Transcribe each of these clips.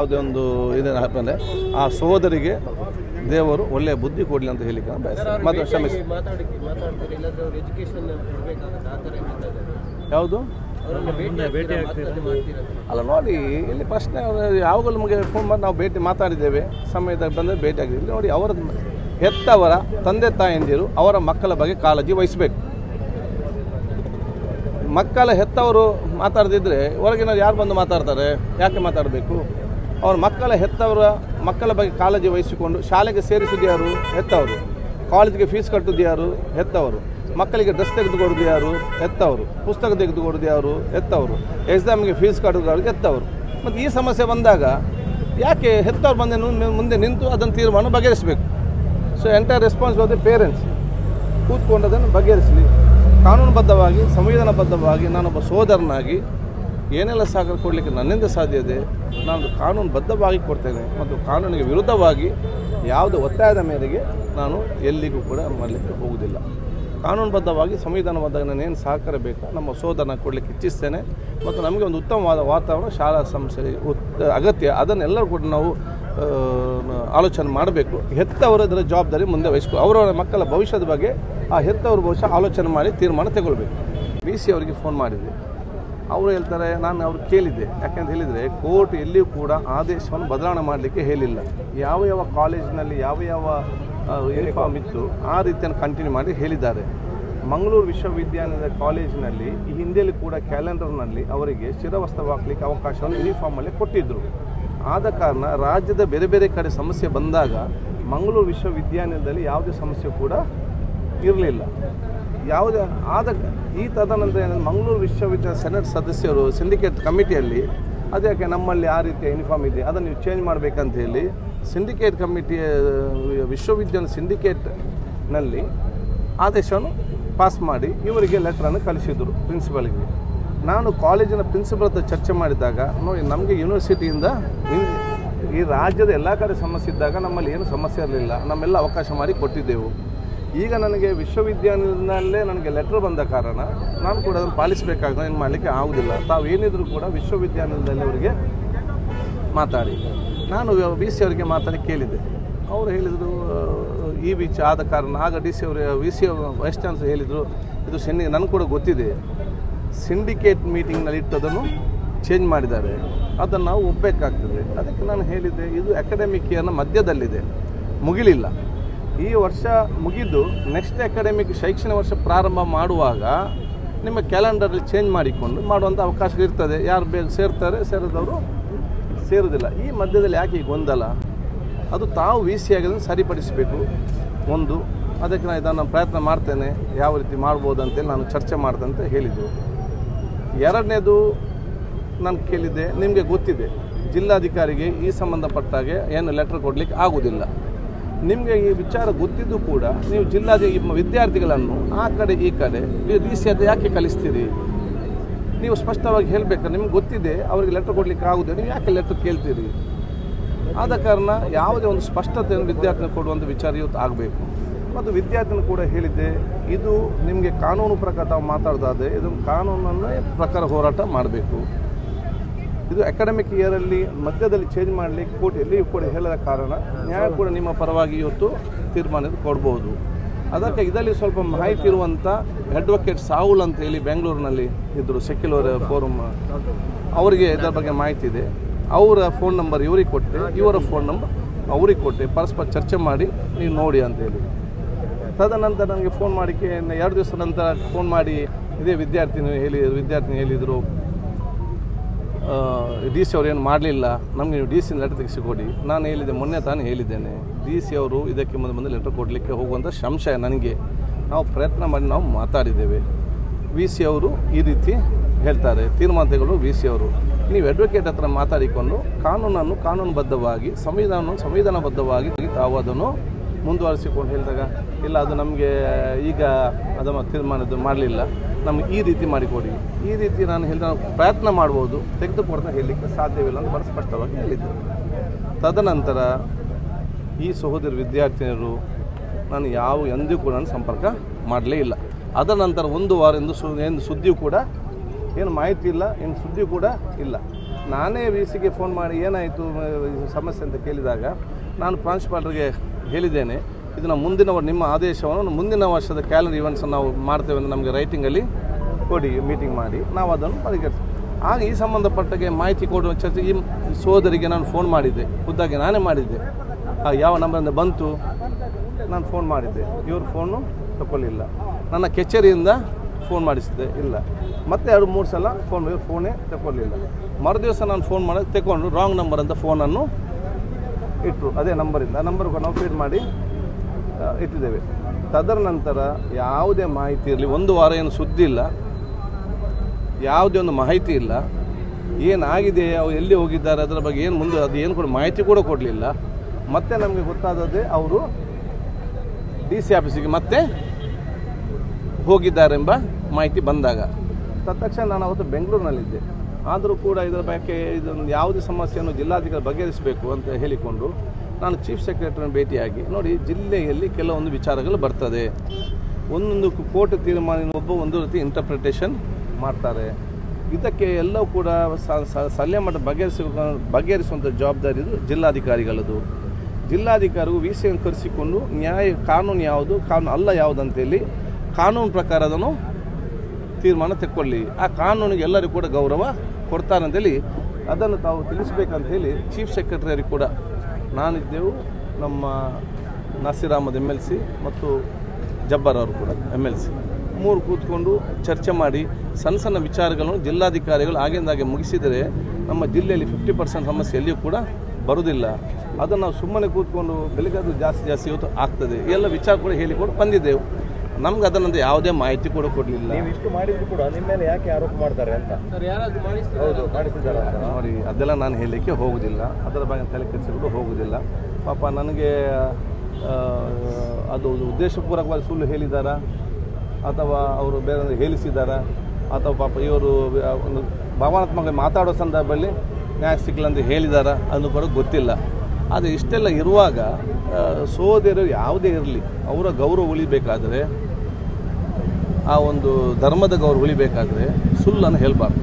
ಯಾವುದೇ ಒಂದು ಇದನ್ನು ಹಾಕಿದ್ರೆ ಆ ಸಹೋದರಿಗೆ ದೇವರು ಒಳ್ಳೆಯ ಬುದ್ಧಿ ಕೊಡಲಿ ಅಂತ ಹೇಳಿಕ್ಕೆ ನಾನು ಬಯಸ್ತೇನೆ ಮತ್ತು ಕ್ಷಮಿಸಿ ಮಾತಾಡಿ ಮಾತಾಡ್ತಾರೆ ಇಲ್ಲಾಂದ್ರೆ ಅವ್ರು ಎಜುಕೇಶನ್ ಕೊಡ್ಬೇಕಾಗುತ್ತೆ ಆ ಥರ ಹೇಳ್ತಾ ಇದ್ದಾರೆ ಯಾವುದು ಅವರನ್ನ ಭೇಟಿ ಆಗ್ತೀರಾ ಮಾತುಕತೆ ಮಾಡ್ತೀರಾ ಅಲ್ಲ ನೋಡಿ ಇಲ್ಲಿ ಪ್ರಶ್ನೆ ಅವ್ರು ಯಾವಾಗಲೂ ನಮಗೆ ಫೋನ್ ಮಾಡಿ ನಾವು ಭೇಟಿ ಮಾತಾಡಿದ್ದೇವೆ ಸಮಯದಾಗ ಬಂದರೆ ಭೇಟಿ ಆಗಿದ್ದೀವಿ ಇಲ್ಲಿ ನೋಡಿ ಅವರ ಹೆತ್ತವರ ತಂದೆ ತಾಯಂದಿರು ಅವರ ಮಕ್ಕಳ ಬಗ್ಗೆ ಕಾಳಜಿ ವಹಿಸಬೇಕು ಮಕ್ಕಳ ಹೆತ್ತವರು ಮಾತಾಡದಿದ್ದರೆ ಹೊರಗಿನ ಯಾರು ಬಂದು ಮಾತಾಡ್ತಾರೆ ಯಾಕೆ ಮಾತಾಡಬೇಕು ಅವ್ರ ಮಕ್ಕಳ ಹೆತ್ತವರ ಮಕ್ಕಳ ಬಗ್ಗೆ ಕಾಳಜಿ ವಹಿಸಿಕೊಂಡು ಶಾಲೆಗೆ ಸೇರಿಸಿದ್ದು ಯಾರು ಹೆತ್ತವರು ಕಾಲೇಜಿಗೆ ಫೀಸ್ ಕಟ್ಟುದು ಯಾರು ಹೆತ್ತವರು ಮಕ್ಕಳಿಗೆ ಡ್ರೆಸ್ ತೆಗೆದುಕೊಡೋದು ಯಾರು ಹೆತ್ತವರು ಪುಸ್ತಕ ತೆಗೆದುಕೊಡೋದು ಯಾರು ಹೆತ್ತವರು ಎಕ್ಸಾಮ್ಗೆ ಫೀಸ್ ಕಟ್ಟೋದು ಯಾರು ಹೆತ್ತವರು ಮತ್ತು ಈ ಸಮಸ್ಯೆ ಬಂದಾಗ ಯಾಕೆ ಹೆತ್ತವ್ರು ಬಂದು ನು- ಮುಂದೆ ನಿಂತು ಅದನ್ನು ತೀರ್ಮಾನ ಬಗೆಹರಿಸಬೇಕು ಸೊ ಎಂಟೈರ್ ರೆಸ್ಪಾನ್ಸಿಬಿಲಿಟಿ ಪೇರೆಂಟ್ಸ್ ಕೂತ್ಕೊಂಡು ಅದನ್ನು ಬಗೆಹರಿಸಲಿ ಕಾನೂನುಬದ್ಧವಾಗಿ ಸಂವಿಧಾನಬದ್ಧವಾಗಿ ನಾನೊಬ್ಬ ಸೋದರನಾಗಿ ಏನೆಲ್ಲ ಸಹಕಾರ ಕೊಡಲಿಕ್ಕೆ ನನ್ನಿಂದ ಸಾಧ್ಯ ಇದೆ ನಾನು ಕಾನೂನುಬದ್ಧವಾಗಿ ಕೊಡ್ತೇನೆ ಮತ್ತು ಕಾನೂನಿಗೆ ವಿರುದ್ಧವಾಗಿ ಯಾವುದೇ ಒತ್ತಾಯದ ಮೇರೆಗೆ ನಾನು ಎಲ್ಲಿಗೂ ಕೂಡ ಮಾಡಲಿಕ್ಕೆ ಹೋಗುವುದಿಲ್ಲ ಕಾನೂನುಬದ್ಧವಾಗಿ ಸಂವಿಧಾನಬದ್ಧವಾಗಿ ನಾನೇನು ಸಹಕಾರ ಬೇಕು ನಮ್ಮ ಸೋದರನ ಕೊಡಲಿಕ್ಕೆ ಇಚ್ಛಿಸ್ತೇನೆ ಮತ್ತು ನಮಗೆ ಒಂದು ಉತ್ತಮವಾದ ವಾತಾವರಣ ಶಾಲಾ ಸಂಸ್ಥೆ ಉತ್ ಅಗತ್ಯ ಅದನ್ನೆಲ್ಲರೂ ಕೂಡ ನಾವು ಆ, ಆಲೋಚನೆ ಮಾಡಬೇಕು ಹೆತ್ತವರು ಅದರ ಜವಾಬ್ದಾರಿ ಮುಂದೆ ವಹಿಸ್ಕೊ ಅವರವರ ಮಕ್ಕಳ ಭವಿಷ್ಯದ ಬಗ್ಗೆ ಆ ಹೆತ್ತವರು ಬಹುಶಃ ಆಲೋಚನೆ ಮಾಡಿ ತೀರ್ಮಾನ ತಗೊಳ್ಬೇಕು ಬಿ ಸಿ ಅವರಿಗೆ ಫೋನ್ ಮಾಡಿದ್ದೆ ಅವರು ಹೇಳ್ತಾರೆ ನಾನು ಅವ್ರು ಕೇಳಿದ್ದೆ ಯಾಕೆಂತ ಹೇಳಿದರೆ ಕೋರ್ಟ್ ಎಲ್ಲಿಯೂ ಕೂಡ ಆದೇಶವನ್ನು ಬದಲಾವಣೆ ಮಾಡಲಿಕ್ಕೆ ಹೇಳಿಲ್ಲ ಯಾವ ಯಾವ ಕಾಲೇಜಿನಲ್ಲಿ ಯಾವ ಯಾವ ಯೂನಿಫಾರ್ಮ್ ಇತ್ತು ಆ ರೀತಿಯನ್ನು ಕಂಟಿನ್ಯೂ ಮಾಡಿ ಹೇಳಿದ್ದಾರೆ ಮಂಗಳೂರು ವಿಶ್ವವಿದ್ಯಾಲಯದ ಕಾಲೇಜಿನಲ್ಲಿ ಈ ಹಿಂದೆಯಲ್ಲಿ ಕೂಡ ಕ್ಯಾಲೆಂಡರ್ನಲ್ಲಿ ಅವರಿಗೆ ಶಿರವಸ್ತ್ರ ಹಾಕಲಿಕ್ಕೆ ಅವಕಾಶವನ್ನು ಯೂನಿಫಾರ್ಮಲ್ಲಿ ಕೊಟ್ಟಿದ್ದರು ಆದ ಕಾರಣ ರಾಜ್ಯದ ಬೇರೆ ಬೇರೆ ಕಡೆ ಸಮಸ್ಯೆ ಬಂದಾಗ ಮಂಗಳೂರು ವಿಶ್ವವಿದ್ಯಾಲಯದಲ್ಲಿ ಯಾವುದೇ ಸಮಸ್ಯೆ ಕೂಡ ಇರಲಿಲ್ಲ ಯಾವುದೇ ಆದ ಈ ತದನಂತರ ಏನಂದ್ರೆ ಮಂಗಳೂರು ವಿಶ್ವವಿದ್ಯಾಲಯ ಸೆನೆಟ್ ಸದಸ್ಯರು ಸಿಂಡಿಕೇಟ್ ಕಮಿಟಿಯಲ್ಲಿ ಅದಕ್ಕೆ ನಮ್ಮಲ್ಲಿ ಆ ರೀತಿಯ ಯೂನಿಫಾರ್ಮ್ ಇದೆ ಅದನ್ನು ನೀವು ಚೇಂಜ್ ಮಾಡಬೇಕಂತ ಹೇಳಿ ಸಿಂಡಿಕೇಟ್ ಕಮಿಟಿಯ ವಿಶ್ವವಿದ್ಯಾಲಯ ಸಿಂಡಿಕೇಟ್ನಲ್ಲಿ ಆದೇಶವನ್ನು ಪಾಸ್ ಮಾಡಿ ಇವರಿಗೆ ಲೆಟ್ರನ್ನು ಕಳಿಸಿದರು ಪ್ರಿನ್ಸಿಪಲ್ಗೆ ನಾನು ಕಾಲೇಜಿನ ಪ್ರಿನ್ಸಿಪಲ್ ಹತ್ರ ಚರ್ಚೆ ಮಾಡಿದಾಗ ನೋಡಿ ನಮಗೆ ಯೂನಿವರ್ಸಿಟಿಯಿಂದ ಇನ್- ಈ ರಾಜ್ಯದ ಎಲ್ಲ ಕಡೆ ಸಮಸ್ಯೆ ಇದ್ದಾಗ ನಮ್ಮಲ್ಲಿ ಏನು ಸಮಸ್ಯೆ ಇರಲಿಲ್ಲ ನಮ್ಮೆಲ್ಲ ಅವಕಾಶ ಮಾಡಿ ಕೊಟ್ಟಿದ್ದೆವು ಈಗ ನನಗೆ ವಿಶ್ವವಿದ್ಯಾಲಯದಲ್ಲೇ ನನಗೆ ಲೆಟ್ರ್ ಬಂದ ಕಾರಣ ನಾನು ಕೂಡ ಅದನ್ನು ಪಾಲಿಸಬೇಕಾಗ್ತದೆ ಏನು ಮಾಡಲಿಕ್ಕೆ ಆಗುವುದಿಲ್ಲ ತಾವು ಏನಿದ್ರು ಕೂಡ ವಿಶ್ವವಿದ್ಯಾಲಯದಲ್ಲಿ ಅವರಿಗೆ ಮಾತಾಡಿ ನಾನು ಬಿ ಸಿ ಅವರಿಗೆ ಮಾತಾಡಿ ಕೇಳಿದ್ದೆ ಅವರು ಹೇಳಿದರು ಈ ವಿಚ ಆದ ಕಾರಣ ಆಗ ಡಿ ಸಿ ಅವರು ವಿ ಸಿ ವೈಸ್ ಚಾನ್ಸಲರ್ ಹೇಳಿದರು ಇದು ಸಿಂಡಿ ನನಗೆ ಕೂಡ ಗೊತ್ತಿದೆ ಸಿಂಡಿಕೇಟ್ ಮೀಟಿಂಗ್ನಲ್ಲಿ ಇಟ್ಟದನ್ನು ಚೇಂಜ್ ಮಾಡಿದ್ದಾರೆ ಅದನ್ನು ನಾವು ಒಪ್ಪಬೇಕಾಗ್ತದೆ ಅದಕ್ಕೆ ನಾನು ಹೇಳಿದ್ದೆ ಇದು ಅಕಾಡೆಮಿಕ್ ಇಯರ್ನ ಮಧ್ಯದಲ್ಲಿದೆ ಮುಗಿಲಿಲ್ಲ ಈ ವರ್ಷ ಮುಗಿದು ನೆಕ್ಸ್ಟ್ ಅಕಾಡೆಮಿಕ್ ಶೈಕ್ಷಣಿಕ ವರ್ಷ ಪ್ರಾರಂಭ ಮಾಡುವಾಗ ನಿಮ್ಮ ಕ್ಯಾಲೆಂಡರಲ್ಲಿ ಚೇಂಜ್ ಮಾಡಿಕೊಂಡು ಮಾಡುವಂಥ ಅವಕಾಶ ಇರ್ತದೆ ಯಾರು ಬೇಗ ಸೇರ್ತಾರೆ ಸೇರಿದವರು ಸೇರುವುದಿಲ್ಲ ಈ ಮಧ್ಯದಲ್ಲಿ ಯಾಕೆ ಈ ಗೊಂದಲ ಅದು ತಾವು ವಿ ಸಿ ಆಗಿದ್ದನ್ನು ಸರಿಪಡಿಸಬೇಕು ಒಂದು ಅದಕ್ಕೆ ನಾನು ಇದನ್ನು ಪ್ರಯತ್ನ ಮಾಡ್ತೇನೆ ಯಾವ ರೀತಿ ಮಾಡ್ಬೋದು ಅಂತೇಳಿ ನಾನು ಚರ್ಚೆ ಮಾಡ್ತೇನೆ ಅಂತ ಹೇಳಿದ್ದು ಎರಡನೇದು ನಾನು ಕೇಳಿದ್ದೆ ನಿಮಗೆ ಗೊತ್ತಿದೆ ಜಿಲ್ಲಾಧಿಕಾರಿಗೆ ಈ ಸಂಬಂಧಪಟ್ಟಾಗೆ ಏನು ಲೆಟರ್ ಕೊಡಲಿಕ್ಕೆ ಆಗುವುದಿಲ್ಲ ನಿಮಗೆ ಈ ವಿಚಾರ ಗೊತ್ತಿದ್ದು ಕೂಡ ನೀವು ಜಿಲ್ಲಾಧಿ ಈ ವಿದ್ಯಾರ್ಥಿಗಳನ್ನು ಆ ಕಡೆ ಈ ಕಡೆ ನೀವು ಡಿ ಸಿ ಅದು ಯಾಕೆ ಕಲಿಸ್ತೀರಿ ನೀವು ಸ್ಪಷ್ಟವಾಗಿ ಹೇಳಬೇಕು ನಿಮ್ಗೆ ಗೊತ್ತಿದೆ ಅವರಿಗೆ ಲೆಟರ್ ಕೊಡಲಿಕ್ಕೆ ಆಗುದೇ ನೀವು ಯಾಕೆ ಲೆಟರ್ ಕೇಳ್ತೀರಿ ಆದ ಕಾರಣ ಯಾವುದೇ ಒಂದು ಸ್ಪಷ್ಟತೆಯನ್ನು ವಿದ್ಯಾರ್ಥಿನ ಕೊಡುವಂಥ ವಿಚಾರ ಇವತ್ತು ಆಗಬೇಕು ಮತ್ತು ವಿದ್ಯಾರ್ಥಿನ ಕೂಡ ಹೇಳಿದ್ದೆ ಇದು ನಿಮಗೆ ಕಾನೂನು ಪ್ರಕಾರ ತಾವು ಮಾತಾಡೋದಾದರೆ ಇದನ್ನು ಕಾನೂನನ್ನು ಪ್ರಕಾರ ಹೋರಾಟ ಮಾಡಬೇಕು ಇದು ಅಕಾಡೆಮಿಕ್ ಇಯರಲ್ಲಿ ಮಧ್ಯದಲ್ಲಿ ಚೇಂಜ್ ಮಾಡಲಿಕ್ಕೆ ಕೋರ್ಟ್ ಎಲ್ಲಿಯೂ ಕೂಡ ಹೇಳದ ಕಾರಣ ನ್ಯಾಯ ಕೂಡ ನಿಮ್ಮ ಪರವಾಗಿ ಇವತ್ತು ತೀರ್ಮಾನ ಕೊಡ್ಬೋದು ಅದಕ್ಕೆ ಇದರಲ್ಲಿ ಸ್ವಲ್ಪ ಮಾಹಿತಿ ಇರುವಂಥ ಅಡ್ವೊಕೇಟ್ ಸಾಹುಲ್ ಅಂತ ಹೇಳಿ ಬೆಂಗಳೂರಿನಲ್ಲಿ ಇದ್ದರು ಸೆಕ್ಯುಲರ್ ಫೋರಮ್ ಅವರಿಗೆ ಇದರ ಬಗ್ಗೆ ಮಾಹಿತಿ ಇದೆ ಅವರ ಫೋನ್ ನಂಬರ್ ಇವರಿಗೆ ಕೊಟ್ಟೆ ಇವರ ಫೋನ್ ನಂಬರ್ ಅವ್ರಿಗೆ ಕೊಟ್ಟೆ ಪರಸ್ಪರ ಚರ್ಚೆ ಮಾಡಿ ನೀವು ನೋಡಿ ಅಂತೇಳಿ ತದನಂತರ ನನಗೆ ಫೋನ್ ಮಾಡಿಕೆ ಎರಡು ದಿವಸ ನಂತರ ಫೋನ್ ಮಾಡಿ ಇದೇ ವಿದ್ಯಾರ್ಥಿನಿ ಹೇಳಿ ವಿದ್ಯಾರ್ಥಿನಿ ಹೇಳಿದರು ಡಿ ಸಿ ಅವರು ಏನು ಮಾಡಲಿಲ್ಲ ನಮಗೆ ನೀವು ಡಿ ಸಿ ಲೆಟರ್ ತೆಗೆಸಿಕೊಡಿ ನಾನು ಹೇಳಿದೆ ಮೊನ್ನೆ ತಾನೇ ಹೇಳಿದ್ದೇನೆ ಡಿ ಸಿ ಅವರು ಇದಕ್ಕೆ ಮುಂದೆ ಮುಂದೆ ಲೆಟರ್ ಕೊಡಲಿಕ್ಕೆ ಹೋಗುವಂಥ ಸಂಶಯ ನನಗೆ ನಾವು ಪ್ರಯತ್ನ ಮಾಡಿ ನಾವು ಮಾತಾಡಿದ್ದೇವೆ ವಿ ಸಿ ಅವರು ಈ ರೀತಿ ಹೇಳ್ತಾರೆ ತೀರ್ಮಾನ ತೆಗೊಳ್ಳು ವಿ ಸಿ ಅವರು ನೀವು ಅಡ್ವೊಕೇಟ್ ಹತ್ರ ಮಾತಾಡಿಕೊಂಡು ಕಾನೂನನ್ನು ಕಾನೂನುಬದ್ಧವಾಗಿ ಸಂವಿಧಾನ ಸಂವಿಧಾನಬದ್ಧವಾಗಿ ತಾವು ಅದನ್ನು ಮುಂದುವರಿಸಿಕೊಂಡು ಹೇಳಿದಾಗ ಇಲ್ಲ ಅದು ನಮಗೆ ಈಗ ಅದನ್ನು ತೀರ್ಮಾನದ್ದು ಮಾಡಲಿಲ್ಲ ನಮ್ಗೆ ಈ ರೀತಿ ಮಾಡಿಕೊಡಿ ಈ ರೀತಿ ನಾನು ಹೇಳಿದ ನಾವು ಪ್ರಯತ್ನ ಮಾಡ್ಬೋದು ತೆಗೆದುಕೊಡ್ತಾ ಹೇಳಲಿಕ್ಕೆ ಸಾಧ್ಯವಿಲ್ಲ ಅಂತ ಬಹಳ ಸ್ಪಷ್ಟವಾಗಿ ಹೇಳಿದ್ದೆ ತದನಂತರ ಈ ಸಹೋದರ ವಿದ್ಯಾರ್ಥಿನಿಯರು ನಾನು ಯಾವ ಎಂದೂ ಕೂಡ ನಾನು ಸಂಪರ್ಕ ಮಾಡಲೇ ಇಲ್ಲ ಅದರ ನಂತರ ಒಂದು ವಾರ ಎಂದು ಸು ಏನು ಸುದ್ದಿಯೂ ಕೂಡ ಏನು ಮಾಹಿತಿ ಇಲ್ಲ ಏನು ಸುದ್ದಿ ಕೂಡ ಇಲ್ಲ ನಾನೇ ವಿ ಸಿಗೆ ಫೋನ್ ಮಾಡಿ ಏನಾಯಿತು ಸಮಸ್ಯೆ ಅಂತ ಕೇಳಿದಾಗ ನಾನು ಪ್ರಾಂಶುಪಾಲರಿಗೆ ಹೇಳಿದ್ದೇನೆ ಇದನ್ನು ಮುಂದಿನ ವರ್- ನಿಮ್ಮ ಆದೇಶವನ್ನು ಮುಂದಿನ ವರ್ಷದ ಕ್ಯಾಲೆಂಡರ್ ಇವೆಂಟ್ಸ್ ನಾವು ಮಾಡ್ತೇವೆ ಅಂತ ನಮಗೆ ರೈಟಿಂಗಲ್ಲಿ ಕೊಡಿ ಮೀಟಿಂಗ್ ಮಾಡಿ ನಾವು ಅದನ್ನು ಪರಿಗಣಿಸ್ತೀವಿ ಆಗ ಈ ಸಂಬಂಧಪಟ್ಟಗೆ ಮಾಹಿತಿ ಕೊಡುವ ಚರ್ಚೆ ಈ ಸೋದರಿಗೆ ನಾನು ಫೋನ್ ಮಾಡಿದ್ದೆ ಖುದ್ದಾಗಿ ನಾನೇ ಮಾಡಿದ್ದೆ ಆ ಯಾವ ನಂಬರಿಂದ ಬಂತು ನಾನು ಫೋನ್ ಮಾಡಿದ್ದೆ ಇವ್ರ ಫೋನು ತಗೊಳ್ಳಿಲ್ಲ ನನ್ನ ಕಚೇರಿಯಿಂದ ಫೋನ್ ಮಾಡಿಸಿದ್ದೆ ಇಲ್ಲ ಮತ್ತೆ ಎರಡು ಮೂರು ಸಲ ಫೋನ್ ಇವ್ರ ಫೋನೇ ತಗೊಳ್ಳಿಲ್ಲ ಮರುದಿವಸ ನಾನು ಫೋನ್ ಮಾಡಿ ತಗೊಂಡು ರಾಂಗ್ ನಂಬರ್ ಅಂತ ಫೋನನ್ನು ಇಟ್ಟರು ಅದೇ ನಂಬರಿಂದ ಆ ನಂಬರ್ ನಾವು ಫೀಡ್ ಮಾಡಿ ಆ, ಇಟ್ಟಿದ್ದೇವೆ ತದನಂತರ ಯಾವುದೇ ಮಾಹಿತಿ ಇರಲಿ ಒಂದು ವಾರ ಏನು ಸುದ್ದಿ ಇಲ್ಲ ಯಾವುದೇ ಒಂದು ಮಾಹಿತಿ ಇಲ್ಲ ಏನಾಗಿದೆ ಅವ್ರು ಎಲ್ಲಿ ಹೋಗಿದ್ದಾರೆ ಅದರ ಬಗ್ಗೆ ಏನು ಮುಂದೆ ಅದು ಏನು ಕೂಡ ಮಾಹಿತಿ ಕೂಡ ಕೊಡಲಿಲ್ಲ ಮತ್ತೆ ನಮಗೆ ಗೊತ್ತಾದದ್ದೇ ಅವರು ಡಿ ಸಿ ಆಫೀಸಿಗೆ ಮತ್ತೆ ಹೋಗಿದ್ದಾರೆಂಬ ಮಾಹಿತಿ ಬಂದಾಗ ತತ್ಕ್ಷಣ ನಾನು ಅವತ್ತು ಬೆಂಗಳೂರಿನಲ್ಲಿದ್ದೆ ಆದರೂ ಕೂಡ ಇದರ ಬಗ್ಗೆ ಇದೊಂದು ಯಾವುದೇ ಸಮಸ್ಯೆಯನ್ನು ಜಿಲ್ಲಾಧಿಕಾರಿ ಬಗೆಹರಿಸಬೇಕು ಅಂತ ಹೇಳಿಕೊಂಡು ನಾನು ಚೀಫ್ ಸೆಕ್ರೆಟರಿನ ಭೇಟಿಯಾಗಿ ನೋಡಿ ಜಿಲ್ಲೆಯಲ್ಲಿ ಕೆಲವೊಂದು ವಿಚಾರಗಳು ಬರ್ತದೆ ಒಂದೊಂದು ಕೋರ್ಟ್ ತೀರ್ಮಾನ ಒಬ್ಬ ಒಂದು ರೀತಿ ಇಂಟರ್ಪ್ರಿಟೇಷನ್ ಮಾಡ್ತಾರೆ ಇದಕ್ಕೆ ಎಲ್ಲವೂ ಕೂಡ ಸ- ಸ- ಸಲಹೆ ಮಟ್ಟ ಬಗೆಹರಿಸ ಬಗೆಹರಿಸುವಂಥ ಜವಾಬ್ದಾರಿ ಇದು ಜಿಲ್ಲಾಧಿಕಾರಿಗಳದು ಜಿಲ್ಲಾಧಿಕಾರಿಗೂ ವಿ ಸಿ ಕರೆಸಿಕೊಂಡು ನ್ಯಾಯ ಕಾನೂನು ಯಾವುದು ಕಾನೂನು ಅಲ್ಲ ಯಾವುದಂತೇಳಿ ಕಾನೂನು ಪ್ರಕಾರ ಅದನ್ನು ತೀರ್ಮಾನ ತೆಕ್ಕೊಳ್ಳಿ ಆ ಕಾನೂನಿಗೆ ಎಲ್ಲರಿಗೂ ಕೂಡ ಗೌರವ ಕೊಡ್ತಾರೆ ಅಂತೇಳಿ ಅದನ್ನು ತಾವು ತಿಳಿಸ್ಬೇಕಂತ ಹೇಳಿ ಚೀಫ್ ಸೆಕ್ರೆಟರಿ ಕೂಡ ನಾನಿದ್ದೆವು ನಮ್ಮ Naseer Ahmed M L C ಮತ್ತು ಜಬ್ಬರ್ ಅವರು ಕೂಡ ಎಮ್ ಎಲ್ ಸಿ ಮೂರು ಕೂತ್ಕೊಂಡು ಚರ್ಚೆ ಮಾಡಿ ಸಣ್ಣ ಸಣ್ಣ ವಿಚಾರಗಳನ್ನು ಜಿಲ್ಲಾಧಿಕಾರಿಗಳು ಆಗಿಂದಾಗೆ ಮುಗಿಸಿದರೆ ನಮ್ಮ ಜಿಲ್ಲೆಯಲ್ಲಿ ಫಿಫ್ಟಿ ಪರ್ಸೆಂಟ್ ಸಮಸ್ಯೆ ಎಲ್ಲಿಯೂ ಕೂಡ ಬರುವುದಿಲ್ಲ ಅದನ್ನು ನಾವು ಸುಮ್ಮನೆ ಕೂತ್ಕೊಂಡು ಬೆಳಗಾದ್ರು ಜಾಸ್ತಿ ಜಾಸ್ತಿ ಇವತ್ತು ಆಗ್ತದೆ ಈ ಎಲ್ಲ ವಿಚಾರ ಕೂಡ ಹೇಳಿಕೊಂಡು ಬಂದಿದ್ದೆವು ನಮ್ಗೆ ಅದನ್ನಂತ ಯಾವುದೇ ಮಾಹಿತಿ ಕೂಡ ಕೊಡಲಿಲ್ಲ ನೀವು ಇಷ್ಟು ಮಾಡಿದ್ರು ಕೂಡ ನಿಮ್ಮ ಮೇಲೆ ಯಾಕೆ ಆರೋಪ ಮಾಡ್ತಾರೆ ಅಂತ ಸರ್ ಯಾರಾದ್ರೂ ಮಾಡಿಸ್ತಾರೆ ಹೌದು ಮಾಡಿಸಿದ್ದಾರೆ ಅಂತ ನೋಡಿ ಅದೆಲ್ಲ ನಾನು ಹೇಳಲಿಕ್ಕೆ ಹೋಗುವುದಿಲ್ಲ ಅದರ ಬಗ್ಗೆ ತಲೆ ಕೆಡಿಸಿಕೊಂಡು ಹೋಗುವುದಿಲ್ಲ ಪಾಪ ನನಗೆ ಆ, ಅದು ಉದ್ದೇಶಪೂರ್ವಕವಾಗಿ ಸುಳ್ಳು ಹೇಳಿದ್ದಾರಾ ಅಥವಾ ಅವರು ಬೇರೆ ಹೇಳಿಸಿದ್ದಾರಾ ಅಥವಾ ಪಾಪ ಇವರು ಒಂದು ಭಾವನಾತ್ಮಕ ಮಾತಾಡೋ ಸಂದರ್ಭದಲ್ಲಿ ನ್ಯಾಯ ಸಿಗ್ಲಿಲ್ಲ ಅಂತ ಹೇಳಿದಾರಾ ಅದು ಕೂಡ ಗೊತ್ತಿಲ್ಲ ಆದರೆ ಇಷ್ಟೆಲ್ಲ ಇರುವಾಗ ಆ, ಸೋದರರು ಯಾವುದೇ ಇರಲಿ ಅವರ ಗೌರವ ಉಳಿಬೇಕಾದರೆ ಆ ಒಂದು ಧರ್ಮದ ಗೌರವ ಉಳಿಬೇಕಾದರೆ ಸುಳ್ಳನ್ನು ಹೇಳಬಾರ್ದು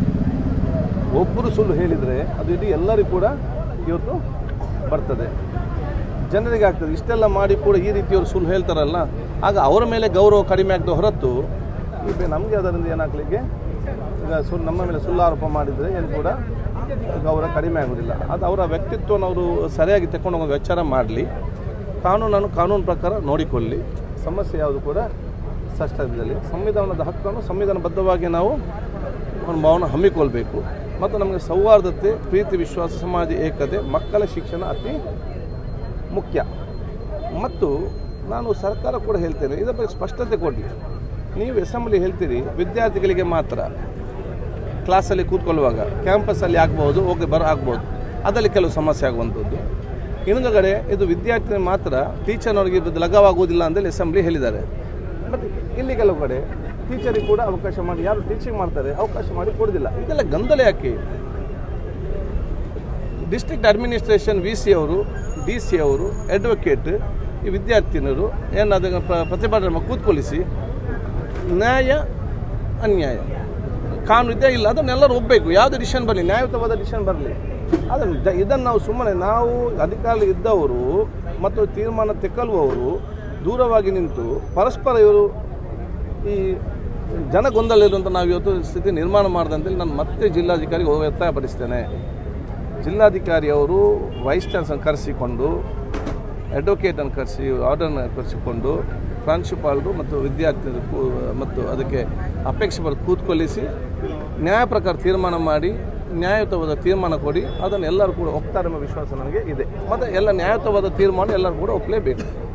ಒಬ್ಬರು ಸುಳ್ಳು ಹೇಳಿದರೆ ಅದು ಇಡೀ ಎಲ್ಲರಿಗೂ ಕೂಡ ಇವತ್ತು ಬರ್ತದೆ ಜನರಿಗೆ ಆಗ್ತದೆ ಇಷ್ಟೆಲ್ಲ ಮಾಡಿ ಕೂಡ ಈ ರೀತಿಯವರು ಸುಳ್ಳು ಹೇಳ್ತಾರಲ್ಲ ಆಗ ಅವರ ಮೇಲೆ ಗೌರವ ಕಡಿಮೆ ಆಗದೆ ಹೊರತು ಈಗ ನಮಗೆ ಅದರಿಂದ ಏನಾಗಲಿಕ್ಕೆ ಈಗ ಸುಳ್ಳು ನಮ್ಮ ಮೇಲೆ ಸುಳ್ಳು ಆರೋಪ ಮಾಡಿದರೆ ಏನು ಕೂಡ ಗೌರವ ಕಡಿಮೆ ಆಗೋದಿಲ್ಲ ಅದು ಅವರ ವ್ಯಕ್ತಿತ್ವವನ್ನು ಅವರು ಸರಿಯಾಗಿ ತಗೊಂಡು ಹೋಗೋ ವಿಚಾರ ಮಾಡಲಿ ಕಾನೂನನ್ನು ಕಾನೂನು ಪ್ರಕಾರ ನೋಡಿಕೊಳ್ಳಿ ಸಮಸ್ಯೆ ಯಾವುದು ಕೂಡ ಸಷ್ಟದಲ್ಲಿ ಸಂವಿಧಾನದ ಹಕ್ಕನ್ನು ಸಂವಿಧಾನಬದ್ಧವಾಗಿ ನಾವು ಒಂದು ಭಾವನೆ ಹಮ್ಮಿಕೊಳ್ಬೇಕು ಮತ್ತು ನಮಗೆ ಸೌಹಾರ್ದತೆ ಪ್ರೀತಿ ವಿಶ್ವಾಸ ಸಮಾಜ ಏಕತೆ ಮಕ್ಕಳ ಶಿಕ್ಷಣ ಅತಿ ಮುಖ್ಯ ಮತ್ತು ನಾನು ಸರ್ಕಾರ ಕೂಡ ಹೇಳ್ತೇನೆ ಇದರ ಬಗ್ಗೆ ಸ್ಪಷ್ಟತೆ ಕೊಡಲಿ ನೀವು ಅಸೆಂಬ್ಲಿ ಹೇಳ್ತೀರಿ ವಿದ್ಯಾರ್ಥಿಗಳಿಗೆ ಮಾತ್ರ ಕ್ಲಾಸಲ್ಲಿ ಕೂತ್ಕೊಳ್ಳುವಾಗ ಕ್ಯಾಂಪಸ್ಸಲ್ಲಿ ಆಗ್ಬೋದು ಹೋಗಿ ಬರೋ ಆಗ್ಬೋದು ಅದರಲ್ಲಿ ಕೆಲವು ಸಮಸ್ಯೆ ಆಗುವಂಥದ್ದು ಇನ್ನೊಂದು ಕಡೆ ಇದು ವಿದ್ಯಾರ್ಥಿ ಮಾತ್ರ ಟೀಚರ್ನವರಿಗೆ ಇದು ಲಘವಾಗುವುದಿಲ್ಲ ಅಂತೇಳಿ ಅಸೆಂಬ್ಲಿ ಹೇಳಿದ್ದಾರೆ ಮತ್ತು ಇಲ್ಲಿ ಕೆಲವು ಕಡೆ ಟೀಚರಿಗೆ ಕೂಡ ಅವಕಾಶ ಮಾಡಿ ಯಾರು ಟೀಚಿಂಗ್ ಮಾಡ್ತಾರೆ ಅವಕಾಶ ಮಾಡಿ ಕೊಡೋದಿಲ್ಲ ಇದೆಲ್ಲ ಗೊಂದಲ ಯಾಕೆ ಡಿಸ್ಟ್ರಿಕ್ಟ್ ಅಡ್ಮಿನಿಸ್ಟ್ರೇಷನ್ ವಿ ಸಿ ಅವರು ಡಿ ಸಿ ಅವರು ಅಡ್ವೊಕೇಟ್ ಈ ವಿದ್ಯಾರ್ಥಿನಿಯರು ಏನಾದ ಪ್ರತಿಭಟನೆ ಕೂತ್ಕೊಳಿಸಿ ನ್ಯಾಯ ಅನ್ಯಾಯ ಕಾನೂನು ಇದೆ ಇಲ್ಲ ಅದನ್ನೆಲ್ಲರೂ ಒಪ್ಪಬೇಕು ಯಾವುದೇ ಡಿಸಿಷನ್ ಬರಲಿ ನ್ಯಾಯಯುತವಾದ ಡಿಸಿಷನ್ ಬರಲಿ ಅದನ್ನು ದ- ಇದನ್ನು ನಾವು ಸುಮ್ಮನೆ ನಾವು ಅಧಿಕಾರ ಇದ್ದವರು ಮತ್ತು ತೀರ್ಮಾನ ತೆಕ್ಕಳುವವರು ದೂರವಾಗಿ ನಿಂತು ಪರಸ್ಪರ ಇವರು ಈ ಜನ ಗೊಂದಲ ಇರುವಂಥ ನಾವು ಇವತ್ತು ಸ್ಥಿತಿ ನಿರ್ಮಾಣ ಮಾಡಿದಂತೇಳಿ ನಾನು ಮತ್ತೆ ಜಿಲ್ಲಾಧಿಕಾರಿಗೆ ಒತ್ತಾಯಪಡಿಸ್ತೇನೆ ಜಿಲ್ಲಾಧಿಕಾರಿ ಅವರು ವೈಸ್ ಚಾನ್ಸಲರ್ ಕರೆಸಿಕೊಂಡು ಅಡ್ವೊಕೇಟನ್ನು ಕರೆಸಿ ಆರ್ಡರ್ನ ಕರೆಸಿಕೊಂಡು ಪ್ರಾಂಶುಪಾಲರು ಮತ್ತು ವಿದ್ಯಾರ್ಥಿಗಳು ಕೂ- ಮತ್ತು ಅದಕ್ಕೆ ಅಪೇಕ್ಷೆ ಪಡೆದು ಕೂತ್ಕೊಳ್ಳಿಸಿ ನ್ಯಾಯ ಪ್ರಕಾರ ತೀರ್ಮಾನ ಮಾಡಿ ನ್ಯಾಯಯುತವಾದ ತೀರ್ಮಾನ ಕೊಡಿ ಅದನ್ನು ಎಲ್ಲರೂ ಕೂಡ ಒಪ್ತಾರೆ ಎಂಬ ವಿಶ್ವಾಸ ನನಗೆ ಇದೆ ಮತ್ತು ಎಲ್ಲ ನ್ಯಾಯಯುತವಾದ ತೀರ್ಮಾನ ಎಲ್ಲರೂ ಕೂಡ ಒಪ್ಪಲೇಬೇಕು